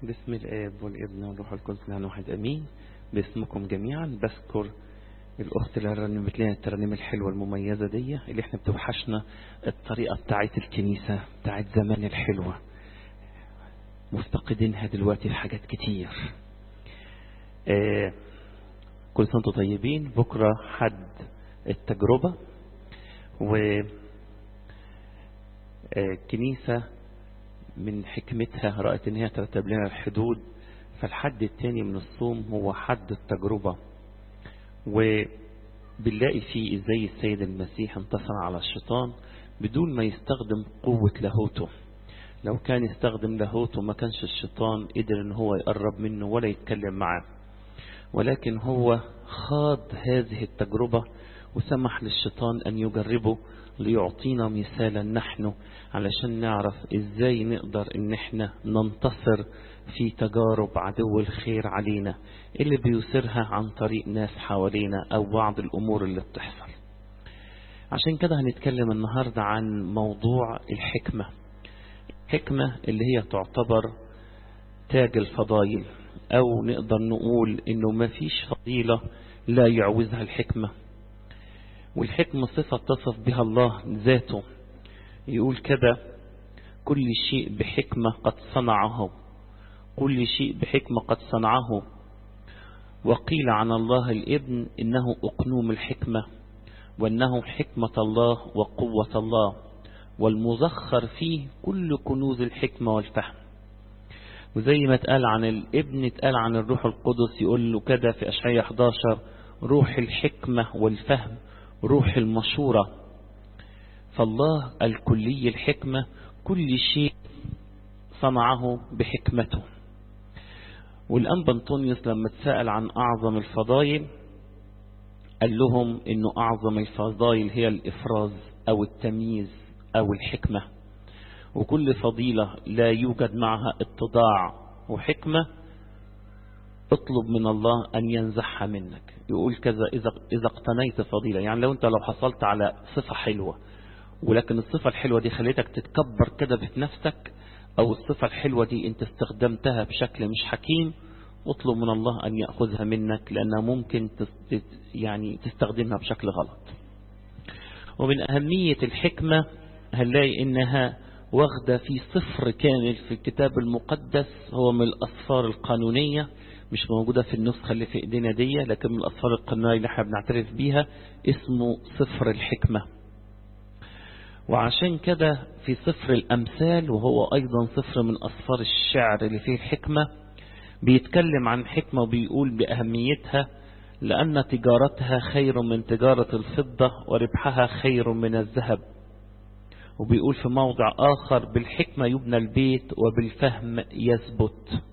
باسم الآب والابن والروح القدس نحن واحد أمين باسمكم جميعا بذكر الأخت اللي رنمت لنا الترنيمة الحلوة المميزة دي اللي احنا بتوحشنا الطريقة بتاعت الكنيسة بتاعت زمان الحلوة مفتقدينها دلوقتي في حاجات كتير آه كل سنة وانتم طيبين بكرة حد التجربة و آه كنيسة من حكمتها رأت ان هي ترتب لنا الحدود فالحد التاني من الصوم هو حد التجربة وبنلاقي فيه ازاي السيد المسيح انتصر على الشيطان بدون ما يستخدم قوة لاهوته لو كان يستخدم لاهوته ما كانش الشيطان قدر ان هو يقرب منه ولا يتكلم معاه ولكن هو خاض هذه التجربة وسمح للشيطان ان يجربه ليعطينا مثالا نحن علشان نعرف ازاي نقدر ان احنا ننتصر في تجارب عدو الخير علينا اللي بيثيرها عن طريق ناس حوالينا او بعض الامور اللي بتحصل عشان كده هنتكلم النهاردة عن موضوع الحكمة حكمة اللي هي تعتبر تاج الفضائل او نقدر نقول انه ما فيش فضيلة لا يعوزها الحكمة والحكمة صفة تصف بها الله ذاته يقول كده كل شيء بحكمة قد صنعه كل شيء بحكمة قد صنعه وقيل عن الله الابن إنه أقنوم الحكمة وأنه حكمة الله وقوة الله والمزخر فيه كل كنوز الحكمة والفهم وزي ما اتقال عن الابن اتقال عن الروح القدس يقول له كده في أشعية 11 روح الحكمة والفهم روح المشورة فالله الكلي الحكمة كل شيء صنعه بحكمته والأنبا أنطونيوس لما اتسأل عن أعظم الفضائل قال لهم أنه أعظم الفضائل هي الإفراز أو التمييز أو الحكمة وكل فضيلة لا يوجد معها اتضاع وحكمة اطلب من الله أن ينزحها منك يقول كذا إذا, إذا اقتنيت فضيلة يعني لو أنت لو حصلت على صفة حلوة ولكن الصفة الحلوة دي خليتك تتكبر كده بنفسك أو الصفة الحلوة دي أنت استخدمتها بشكل مش حكيم اطلب من الله أن يأخذها منك لأنها ممكن تست يعني تستخدمها بشكل غلط ومن أهمية الحكمة هنلاقي إنها واخدة في صفر كامل في الكتاب المقدس هو من الأصفار القانونية مش موجودة في النسخة اللي في ايدينا دي لكن من الأصفار القانونية اللي احنا بنعترف بيها اسمه صفر الحكمة وعشان كده في صفر الأمثال وهو أيضا صفر من أصفار الشعر اللي فيه الحكمة بيتكلم عن حكمة وبيقول بأهميتها لأن تجارتها خير من تجارة الفضة وربحها خير من الذهب وبيقول في موضع آخر بالحكمة يبنى البيت وبالفهم يثبت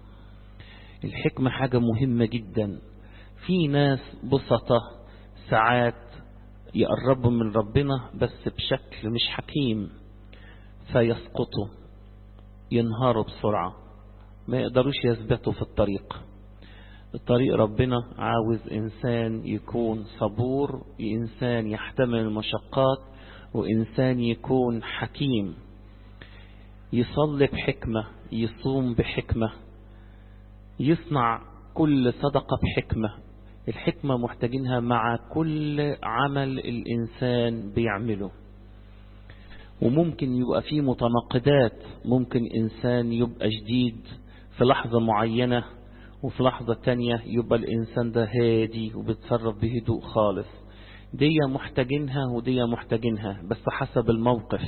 الحكمة حاجة مهمة جدا في ناس بسطة ساعات يقربوا من ربنا بس بشكل مش حكيم فيسقطوا ينهاروا بسرعة ما يقدروش يثبتوا في الطريق الطريق ربنا عاوز إنسان يكون صبور إنسان يحتمل المشقات وإنسان يكون حكيم يصلي بحكمة يصوم بحكمة يصنع كل صدقة بحكمة الحكمة محتاجينها مع كل عمل الإنسان بيعمله وممكن يبقى فيه متناقضات ممكن إنسان يبقى جديد في لحظة معينة وفي لحظة تانية يبقى الإنسان ده هادي وبيتصرف بهدوء خالص دي محتاجينها ودي محتاجينها بس حسب الموقف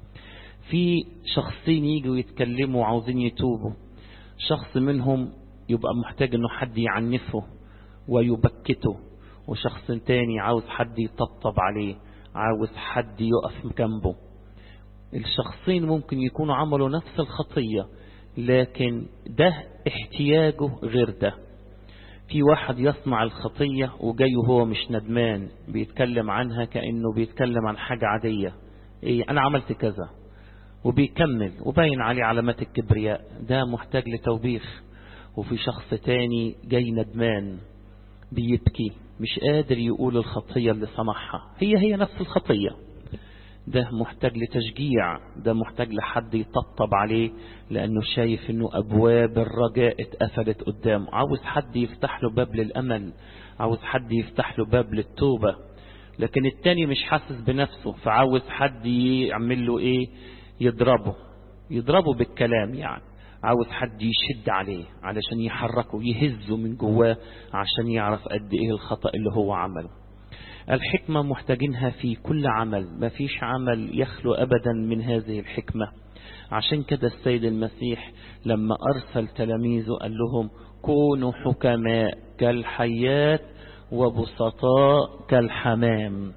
في شخصين يجوا يتكلموا وعاوزين يتوبوا شخص منهم يبقى محتاج انه حد يعنفه ويبكته وشخص تاني عاوز حد يطبطب عليه عاوز حد يقف جنبه الشخصين ممكن يكونوا عملوا نفس الخطية لكن ده احتياجه غير ده في واحد يصنع الخطية وجاي وهو مش ندمان بيتكلم عنها كأنه بيتكلم عن حاجة عادية ايه انا عملت كذا وبيكمل وباين عليه علامات الكبرياء ده محتاج لتوبيخ وفي شخص تاني جاي ندمان بيبكي مش قادر يقول الخطية اللي صنعها هي هي نفس الخطية ده محتاج لتشجيع ده محتاج لحد يطبطب عليه لأنه شايف أنه أبواب الرجاء اتقفلت قدامه عاوز حد يفتح له باب للأمل عاوز حد يفتح له باب للتوبة لكن التاني مش حاسس بنفسه فعاوز حد يعمل له ايه يضربه يضربه بالكلام يعني عاوز حد يشد عليه علشان يحركه يهزه من جواه عشان يعرف قد ايه الخطأ اللي هو عمله الحكمة محتاجينها في كل عمل ما فيش عمل يخلو أبدا من هذه الحكمة عشان كده السيد المسيح لما أرسل تلاميذه قال لهم كونوا حكماء كالحيات وبسطاء كالحمام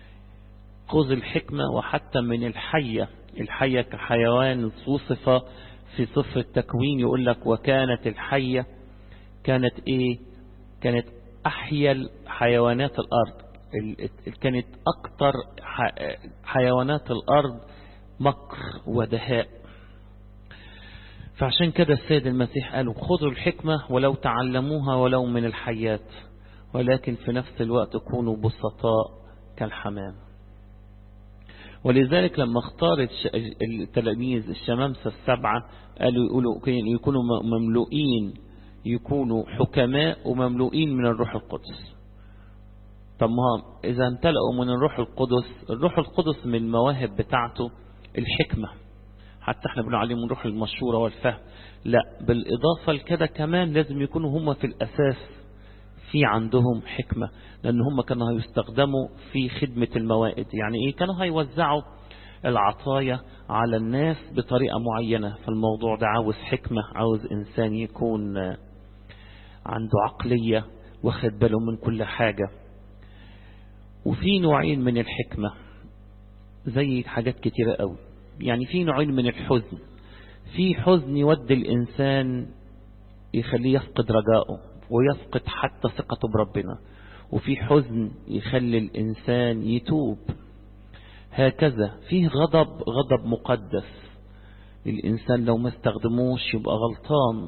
خذ الحكمة وحتى من الحية الحية كحيوان وصف في صفر التكوين يقول لك وكانت الحية كانت ايه كانت احيا حيوانات الارض كانت اكتر حيوانات الارض مكر ودهاء فعشان كده السيد المسيح قالوا خذوا الحكمة ولو تعلموها ولو من الحيات ولكن في نفس الوقت كونوا بسطاء كالحمام ولذلك لما اختار التلاميذ الشمامسة السبعة قالوا يقولوا يكونوا مملوئين يكونوا حكماء ومملوئين من الروح القدس طب ما إذا امتلأوا من الروح القدس الروح القدس من المواهب بتاعته الحكمة حتى احنا بنقول عليه من روح المشورة والفهم لا بالإضافة لكده كمان لازم يكونوا هم في الأساس في عندهم حكمة لأن هم كانوا هيستخدموا في خدمة الموائد يعني إيه كانوا هيوزعوا العطايا على الناس بطريقة معينة فالموضوع ده عاوز حكمة عاوز إنسان يكون عنده عقلية واخد باله من كل حاجة وفي نوعين من الحكمة زي حاجات كتيرة قوي يعني في نوعين من الحزن في حزن يودي الإنسان يخليه يفقد رجائه ويفقد حتى ثقته بربنا وفي حزن يخلي الإنسان يتوب هكذا فيه غضب غضب مقدس الإنسان لو ما استخدموش يبقى غلطان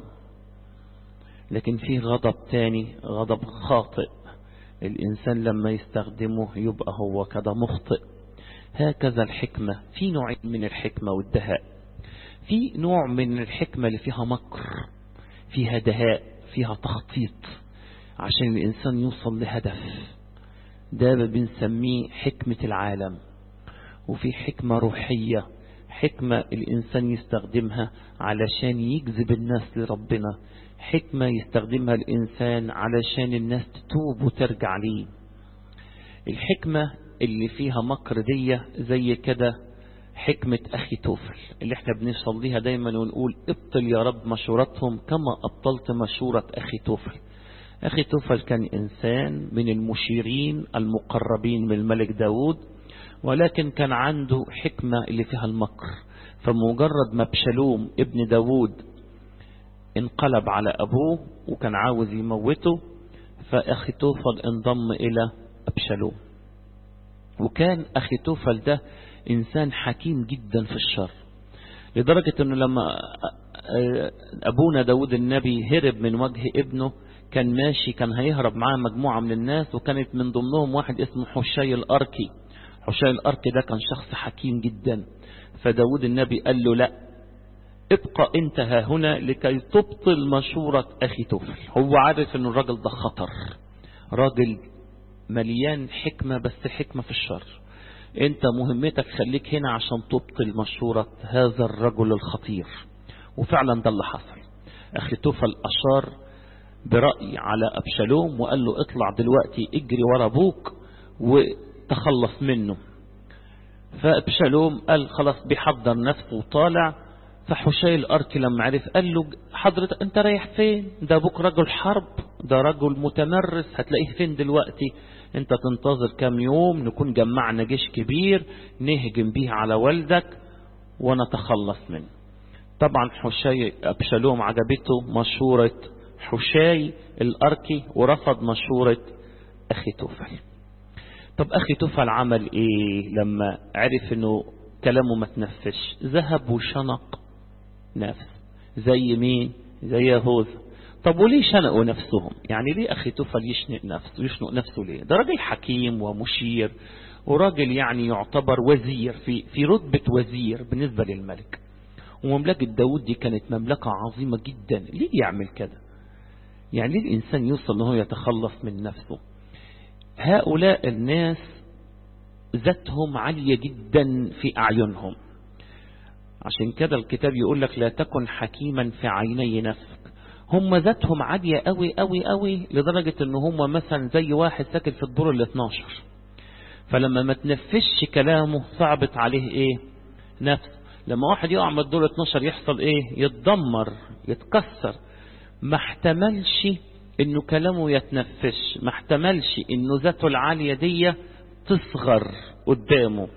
لكن فيه غضب تاني غضب خاطئ الإنسان لما يستخدمه يبقى هو كده مخطئ هكذا الحكمة في نوع من الحكمة والدهاء في نوع من الحكمة اللي فيها مكر فيها دهاء فيها تخطيط عشان الإنسان يوصل لهدف ده بنسميه حكمة العالم وفي حكمة روحية حكمة الإنسان يستخدمها علشان يجذب الناس لربنا حكمة يستخدمها الإنسان علشان الناس تتوب وترجع ليه الحكمة اللي فيها مكر دي زي كده حكمة أخي توفل اللي احنا بنصليها دايما ونقول ابطل يا رب مشورتهم كما أبطلت مشورة أخي توفل أخي توفل كان إنسان من المشيرين المقربين من الملك داود ولكن كان عنده حكمة اللي فيها المكر فمجرد ما بشلوم ابن داود انقلب على أبوه وكان عاوز يموته فأخي توفل انضم إلى أبشلوم وكان أخي توفل ده إنسان حكيم جدا في الشر لدرجة أنه لما أبونا داود النبي هرب من وجه ابنه كان ماشي كان هيهرب معاه مجموعة من الناس وكانت من ضمنهم واحد اسمه حشي الأركي حشي الأركي ده كان شخص حكيم جدا فداود النبي قال له لا ابقى انت ها هنا لكي تبطل مشورة أخي توفل هو عارف أن الراجل ده خطر راجل مليان حكمة بس حكمة في الشر انت مهمتك خليك هنا عشان تبطل مشورة هذا الرجل الخطير وفعلا ده اللي حصل أخي توفل أشار برأي على أبشالوم وقال له اطلع دلوقتي اجري ورا ابوك وتخلص منه فأبشالوم قال خلاص بيحضر نفسه وطالع فحشي الأرك لما عرف قال له حضرتك انت رايح فين ده ابوك رجل حرب ده رجل متمرس هتلاقيه فين دلوقتي انت تنتظر كام يوم نكون جمعنا جيش كبير نهجم بيه على والدك ونتخلص منه طبعا حشي أبشالوم عجبته مشورة حشاي الأركي ورفض مشورة أخي توفل طب أخي توفل عمل إيه لما عرف أنه كلامه ما تنفش ذهب وشنق نفس زي مين زي يهوذا طب وليه شنقوا نفسهم يعني ليه أخي توفل يشنق نفسه يشنق نفسه ليه ده راجل حكيم ومشير وراجل يعني يعتبر وزير في في رتبة وزير بالنسبة للملك ومملكة داود دي كانت مملكة عظيمة جدا ليه يعمل كده يعني ليه الإنسان يوصل أنه يتخلص من نفسه هؤلاء الناس ذاتهم عالية جدا في أعينهم عشان كده الكتاب يقول لك لا تكن حكيما في عيني نفسك هم ذاتهم عالية قوي قوي قوي لدرجة ان هم مثلا زي واحد ساكن في الدور ال 12 فلما ما تنفذش كلامه صعبت عليه ايه نفس لما واحد يقع من الدور 12 يحصل ايه يتدمر يتكسر ما احتملش انه كلامه يتنفش ما احتملش انه ذاته العالية دي تصغر قدامه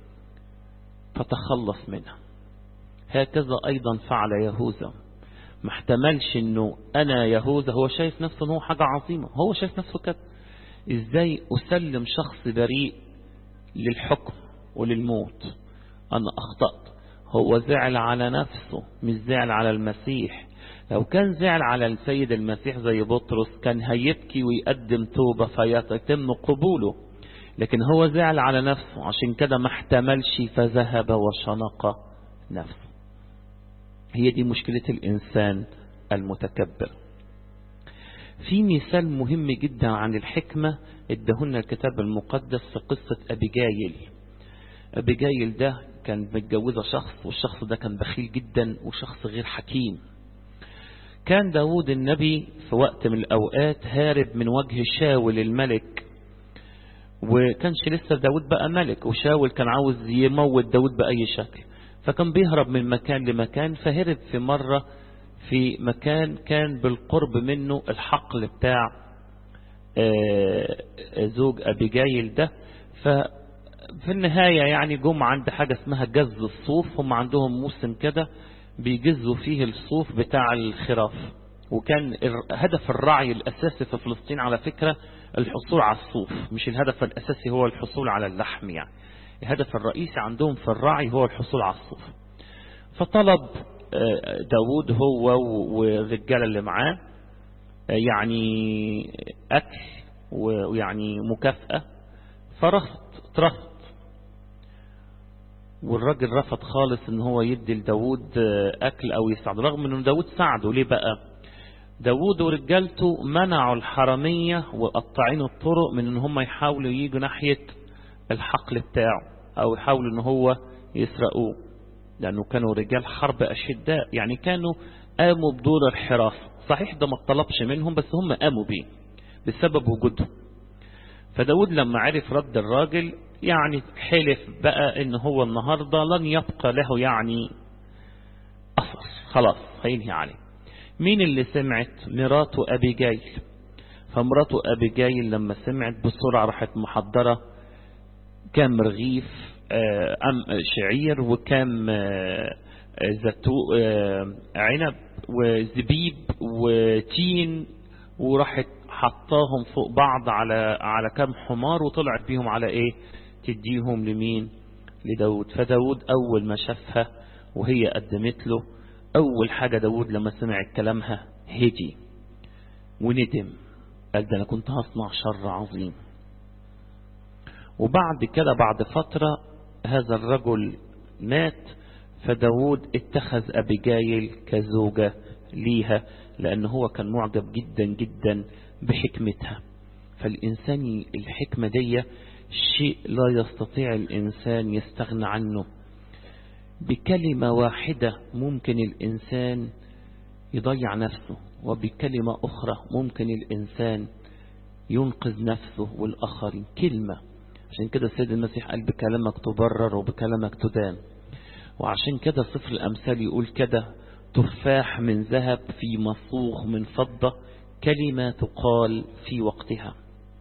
فتخلص منها هكذا ايضا فعل يهوذا ما احتملش انه انا يهوذا هو شايف نفسه انه حاجة عظيمة هو شايف نفسه كده ازاي اسلم شخص بريء للحكم وللموت انا اخطأت هو زعل على نفسه مش زعل على المسيح لو كان زعل على السيد المسيح زي بطرس كان هيبكي ويقدم توبة فيتم قبوله لكن هو زعل على نفسه عشان كده ما احتملش فذهب وشنق نفسه هي دي مشكلة الإنسان المتكبر في مثال مهم جدا عن الحكمة ادهن الكتاب المقدس في قصة أبيجايل أبيجايل ده كان متجوزة شخص والشخص ده كان بخيل جدا وشخص غير حكيم كان داود النبي في وقت من الأوقات هارب من وجه شاول الملك وكانش لسه داود بقى ملك وشاول كان عاوز يموت داود بأي شكل فكان بيهرب من مكان لمكان فهرب في مرة في مكان كان بالقرب منه الحقل بتاع زوج أبيجايل ده ففي النهاية يعني جم عند حاجة اسمها جز الصوف هم عندهم موسم كده بيجزوا فيه الصوف بتاع الخراف وكان هدف الرعي الأساسي في فلسطين على فكرة الحصول على الصوف مش الهدف الأساسي هو الحصول على اللحم يعني الهدف الرئيسي عندهم في الرعي هو الحصول على الصوف فطلب داود هو والرجالة اللي معاه يعني أكل ويعني مكافأة فرفض ترفض والراجل رفض خالص ان هو يدي لداود اكل او يساعده رغم ان داود ساعده ليه بقى داود ورجالته منعوا الحرامية وقطعين الطرق من ان هم يحاولوا ييجوا ناحية الحقل بتاعه او يحاولوا ان هو يسرقوه لانه كانوا رجال حرب اشداء يعني كانوا قاموا بدور الحراسة صحيح ده ما طلبش منهم بس هم قاموا بيه بسبب وجودهم فداود لما عرف رد الراجل يعني حلف بقى ان هو النهاردة لن يبقى له يعني اثر خلاص هينهي عليه مين اللي سمعت مراته ابي جايل فمراته ابي جايل لما سمعت بسرعة راحت محضرة كام رغيف أم شعير وكام زتو عنب وزبيب وتين وراحت حطاهم فوق بعض على على كام حمار وطلعت بيهم على ايه تديهم لمين لداود فداود اول ما شافها وهي قدمت له اول حاجة داود لما سمع كلامها هدي وندم قال ده انا كنت هصنع شر عظيم وبعد كده بعد فترة هذا الرجل مات فداود اتخذ أبيجايل كزوجة ليها لأن هو كان معجب جدا جدا بحكمتها فالإنسان الحكمة دي شيء لا يستطيع الإنسان يستغنى عنه بكلمة واحدة ممكن الإنسان يضيع نفسه وبكلمة أخرى ممكن الإنسان ينقذ نفسه والآخرين كلمة عشان كده السيد المسيح قال بكلامك تبرر وبكلامك تدان وعشان كده سفر الأمثال يقول كده تفاح من ذهب في مصوغ من فضة كلمة تقال في وقتها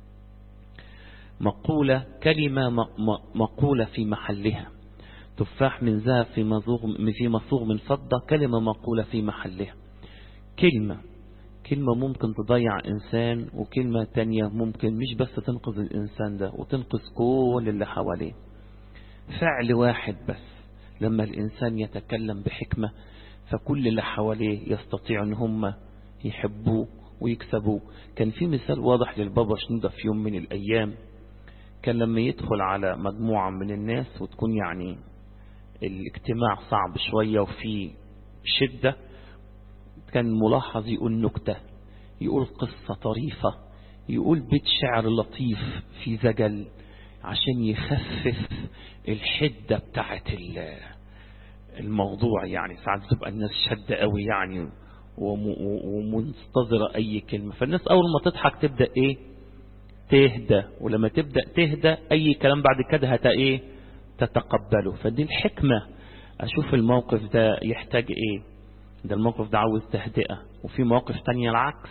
مقولة كلمة مقولة في محلها تفاح من ذهب في مصوغ في مصوغ من فضة كلمة مقولة في محلها كلمة كلمة ممكن تضيع إنسان وكلمة تانية ممكن مش بس تنقذ الإنسان ده وتنقذ كل اللي حواليه فعل واحد بس لما الإنسان يتكلم بحكمة فكل اللي حواليه يستطيع ان هم يحبوه ويكسبوه كان في مثال واضح للبابا شنودة في يوم من الأيام كان لما يدخل على مجموعة من الناس وتكون يعني الاجتماع صعب شوية وفي شدة كان ملاحظ يقول نكتة يقول قصة طريفة يقول بيت شعر لطيف في زجل عشان يخفف الحدة بتاعت الموضوع يعني ساعات تبقى الناس شدة قوي يعني ومنتظرة أي كلمة فالناس أول ما تضحك تبدأ إيه تهدى ولما تبدأ تهدى أي كلام بعد كده هت إيه تتقبله فدي الحكمة أشوف الموقف ده يحتاج إيه ده الموقف ده عاوز تهدئة وفي مواقف تانية العكس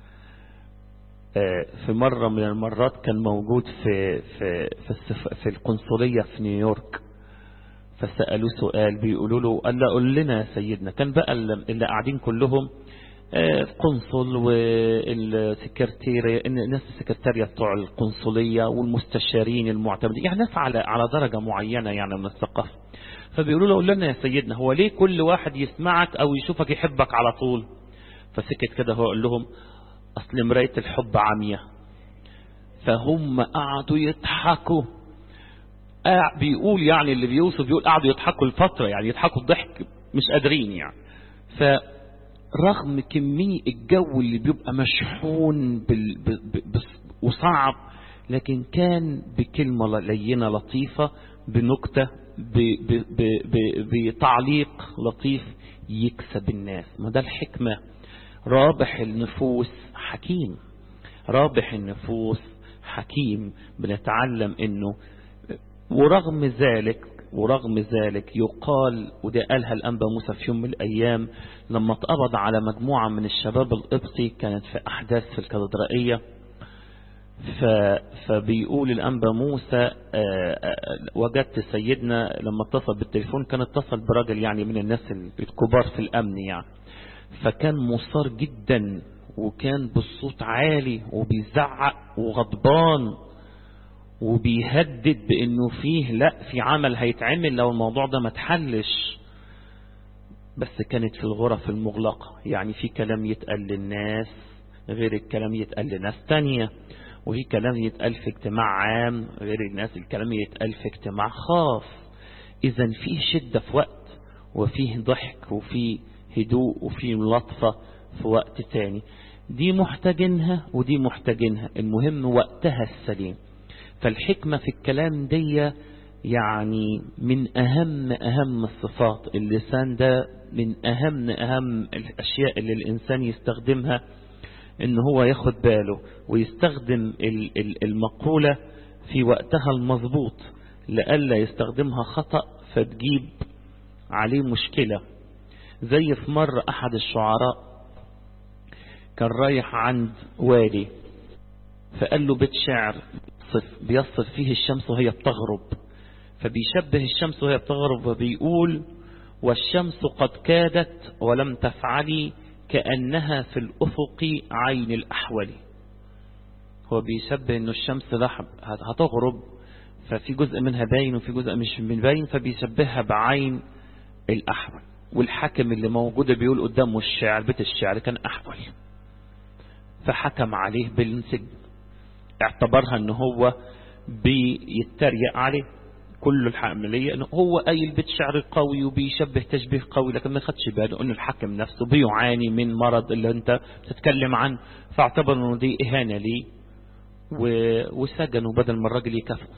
في مرة من المرات كان موجود في في في, في القنصلية في نيويورك فسألوه سؤال بيقولوا له قال له قول لنا يا سيدنا كان بقى اللي قاعدين كلهم القنصل والسكرتيرية الناس السكرتارية بتوع القنصلية والمستشارين المعتمدين يعني ناس على على درجة معينة يعني من الثقافة فبيقولوا له قول لنا يا سيدنا هو ليه كل واحد يسمعك او يشوفك يحبك على طول فسكت كده هو قال لهم اصل مراية الحب عمية فهم قعدوا يضحكوا بيقول يعني اللي بيوصف بيقول قعدوا يضحكوا الفترة يعني يضحكوا الضحك مش قادرين يعني فرغم كمية الجو اللي بيبقى مشحون بال... ب... ب... وصعب لكن كان بكلمة لينة لطيفة بنكتة ب... ب... ب... ب... بتعليق لطيف يكسب الناس ما ده الحكمة رابح النفوس حكيم رابح النفوس حكيم بنتعلم انه ورغم ذلك ورغم ذلك يقال وده قالها الأنبا موسى في يوم من الأيام لما اتقبض على مجموعة من الشباب القبطي كانت في أحداث في الكاتدرائية فبيقول الأنبا موسى وجدت سيدنا لما اتصل بالتليفون كان اتصل براجل يعني من الناس الكبار في الأمن يعني فكان مصار جدا وكان بالصوت عالي وبيزعق وغضبان وبيهدد بانه فيه لا في عمل هيتعمل لو الموضوع ده ما اتحلش بس كانت في الغرف المغلقة يعني في كلام يتقال للناس غير الكلام يتقال لناس تانية وفي كلام يتقال في اجتماع عام غير الناس الكلام يتقال في اجتماع خاص اذا في شدة في وقت وفيه ضحك وفيه هدوء وفيه لطفة في وقت تاني دي محتاجينها ودي محتاجينها المهم وقتها السليم فالحكمة في الكلام دي يعني من أهم أهم الصفات اللسان ده من أهم أهم الأشياء اللي الإنسان يستخدمها إن هو ياخد باله ويستخدم المقولة في وقتها المضبوط لألا يستخدمها خطأ فتجيب عليه مشكلة زي في مرة أحد الشعراء كان رايح عند والي فقال له بيت شعر بيصف فيه الشمس وهي بتغرب فبيشبه الشمس وهي بتغرب وبيقول والشمس قد كادت ولم تفعلي كأنها في الأفق عين الأحول هو بيشبه انه الشمس لحب هتغرب ففي جزء منها باين وفي جزء مش من باين فبيشبهها بعين الأحول والحاكم اللي موجود بيقول قدامه الشعر بيت الشعر كان أحول فحكم عليه بالسجن اعتبرها ان هو بيتريق عليه كل الحملية انه هو قايل بيت شعر قوي وبيشبه تشبيه قوي لكن ما خدش باله انه الحاكم نفسه بيعاني من مرض اللي انت بتتكلم عنه فاعتبر انه دي اهانة ليه وسجنوا بدل ما الراجل يكافئه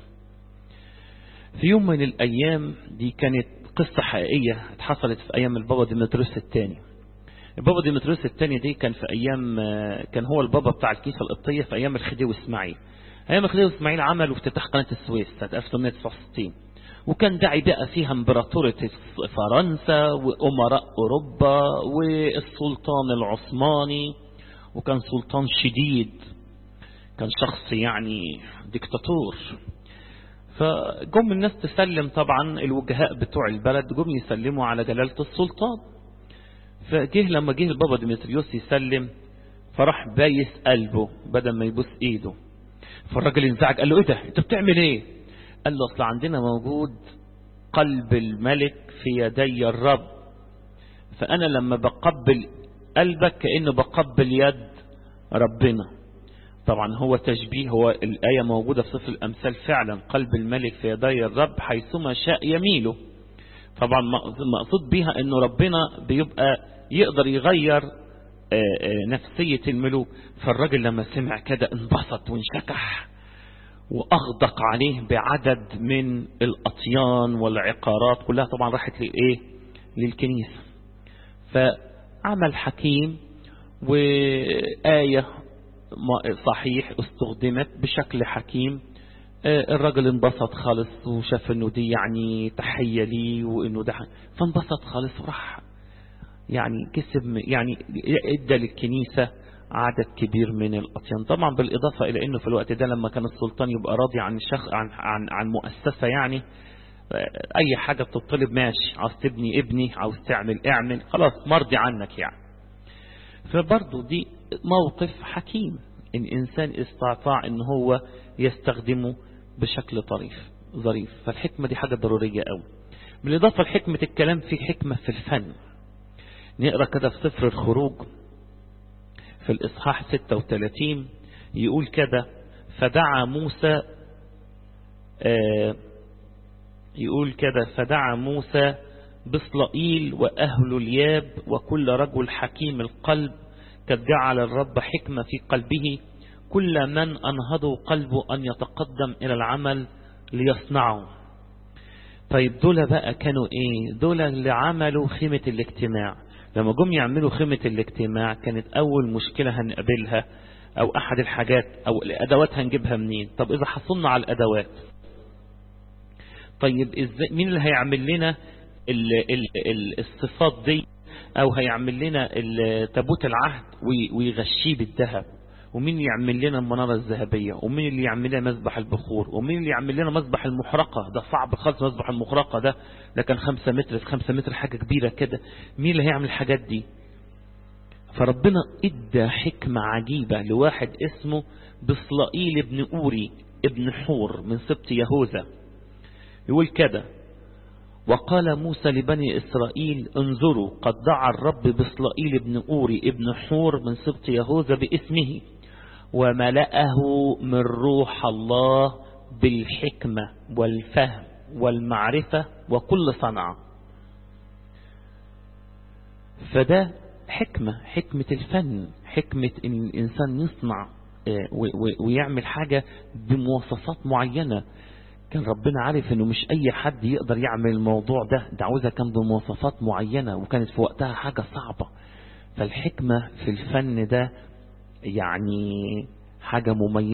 في يوم من الايام دي كانت قصة حقيقية اتحصلت في ايام البابا ديمتروس الثاني البابا ديمتروس الثاني دي كان في ايام كان هو البابا بتاع الكيسة القبطية في ايام الخديوي اسماعيل ايام الخديوي اسماعيل عملوا افتتاح قناة السويس سنة 1869 وكان داعي بقى فيها امبراطورة فرنسا وامراء اوروبا والسلطان العثماني وكان سلطان شديد كان شخص يعني ديكتاتور فجم الناس تسلم طبعا الوجهاء بتوع البلد جم يسلموا على جلالة السلطان فجه لما جه البابا ديمتريوس يسلم فراح بايس قلبه بدل ما يبوس ايده فالراجل انزعج قال له ايه ده انت بتعمل ايه قال له اصل عندنا موجود قلب الملك في يدي الرب فانا لما بقبل قلبك كأنه بقبل يد ربنا طبعا هو تشبيه هو الآية موجودة في سفر الأمثال فعلا قلب الملك في يدي الرب حيثما شاء يميله طبعا مقصود بيها انه ربنا بيبقى يقدر يغير نفسية الملوك فالراجل لما سمع كده انبسط وانشكح وأغدق عليه بعدد من الأطيان والعقارات كلها طبعا راحت للإيه للكنيسة فعمل حكيم وآية صحيح استخدمت بشكل حكيم الراجل انبسط خالص وشاف انه دي يعني تحية لي وانه ده فانبسط خالص وراح يعني كسب يعني ادى للكنيسة عدد كبير من الأطيان طبعا بالإضافة إلى أنه في الوقت ده لما كان السلطان يبقى راضي عن شخص عن, عن, عن مؤسسة يعني أي حاجة بتطلب ماشي عاوز تبني ابني عاوز تعمل اعمل خلاص مرضي عنك يعني فبرضه دي موقف حكيم إن إنسان استطاع إن هو يستخدمه بشكل طريف ظريف فالحكمة دي حاجة ضرورية قوي بالإضافة لحكمة الكلام في حكمة في الفن نقرأ كده في سفر الخروج في الإصحاح 36 يقول كده فدعا موسى يقول كده فدعا موسى بصلائيل وأهل الياب وكل رجل حكيم القلب قد جعل الرب حكمة في قلبه كل من أنهضوا قلبه أن يتقدم إلى العمل ليصنعه طيب دول بقى كانوا ايه دول اللي عملوا خيمة الاجتماع لما جم يعملوا خيمة الاجتماع كانت أول مشكلة هنقابلها أو أحد الحاجات أو الأدوات هنجيبها منين طب إذا حصلنا على الأدوات طيب إزاي مين اللي هيعمل لنا ال ال ال الصفات دي أو هيعمل لنا تابوت العهد ويغشيه بالذهب ومين اللي يعمل لنا المنارة الذهبية ومين اللي يعمل لنا مذبح البخور ومين اللي يعمل لنا مذبح المحرقة ده صعب خالص مذبح المحرقة ده ده كان خمسة متر في خمسة متر حاجة كبيرة كده مين اللي هيعمل الحاجات دي فربنا ادى حكمة عجيبة لواحد اسمه بصلائيل ابن أوري ابن حور من سبط يهوذا يقول كده وقال موسى لبني إسرائيل انظروا قد دعا الرب بصلائيل ابن أوري ابن حور من سبط يهوذا باسمه وملأه من روح الله بالحكمة والفهم والمعرفة وكل صنعة فده حكمة حكمة الفن حكمة ان الانسان يصنع ويعمل حاجة بمواصفات معينة كان ربنا عارف انه مش اي حد يقدر يعمل الموضوع ده ده عاوزها كان بمواصفات معينة وكانت في وقتها حاجة صعبة فالحكمة في الفن ده يعني حاجة مميزة